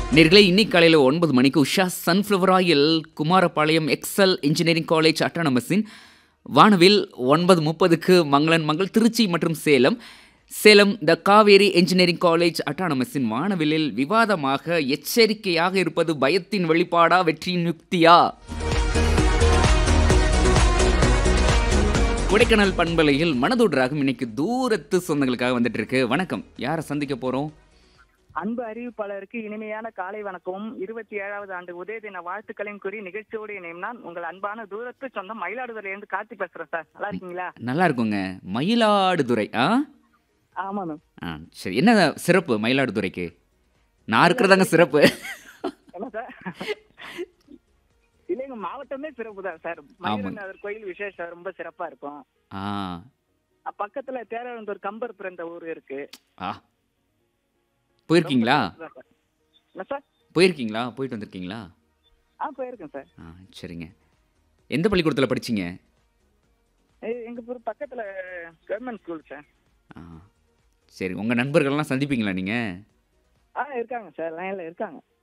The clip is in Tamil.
நேர்களே இன்னைக்கு காலையில் ஒன்பது மணிக்கு Usha sunflower oil Kumarapalayam Excel engineering college அட்டானமஸின் வானவில் ஒன்பது முப்பதுக்கு மங்களன் மங்கள் திருச்சி மற்றும் Salem Salem the Kaveri engineering college அட்டானமஸின் வானவிலில் விவாதமாக எச்சரிக்கையாக இருப்பது பயத்தின் வெளிப்பாடா வெற்றியின் யுக்தியா கொடைக்கானல் பண்பலையில் மனதோடு இன்னைக்கு தூரத்து சொந்தங்களுக்காக வந்துட்டு இருக்கு வணக்கம் யாரை சந்திக்க போறோம் அன்பு அறிவிப்பாளருக்கு இனிமையான காலை வணக்கமும் இருபத்தி ஏழாவது ஆண்டு உதய தின வாழ்த்துக்களையும் கூறி நிகழ்ச்சியோடு இணையும் நான் உங்கள் அன்பான தூரத்து சொந்தம் மயிலாடுதுறையில இருந்து கார்த்தி பேசுறேன் சார் நல்லா இருக்கீங்களா நல்லா இருக்குங்க மயிலாடுதுறை ஆ ஆமா மேம் ஆ சரி என்ன சிறப்பு மயிலாடுதுறைக்கு நான் இருக்கிறதாங்க சிறப்பு என்ன சார் இல்லைங்க மாவட்டமே சிறப்பு தான் சார் மயிலநாதர் கோயில் விசேஷம் ரொம்ப சிறப்பா இருக்கும் ஆ அஹ் பக்கத்துல தேரழந்தூர் கம்பர் பிறந்த ஊர் இருக்கு ஆ போயிருக்கீங்களா என்ன சார் போயிருக்கீங்களா போயிட்டு வந்திருக்கீங்களா ஆ போயிருக்கேன் சார் ஆ சரிங்க எந்த பள்ளிக்கூடத்தில் படிச்சீங்க எ- எங்க ஊர் பக்கத்துல கவர்மெண்ட் ஸ்கூல் சார் ஆ சரி உங்கள் நண்பர்கள்லாம் சந்திப்பீங்களா நீங்கள் ஆ இருக்காங்க சார் லைன்ல இருக்காங்க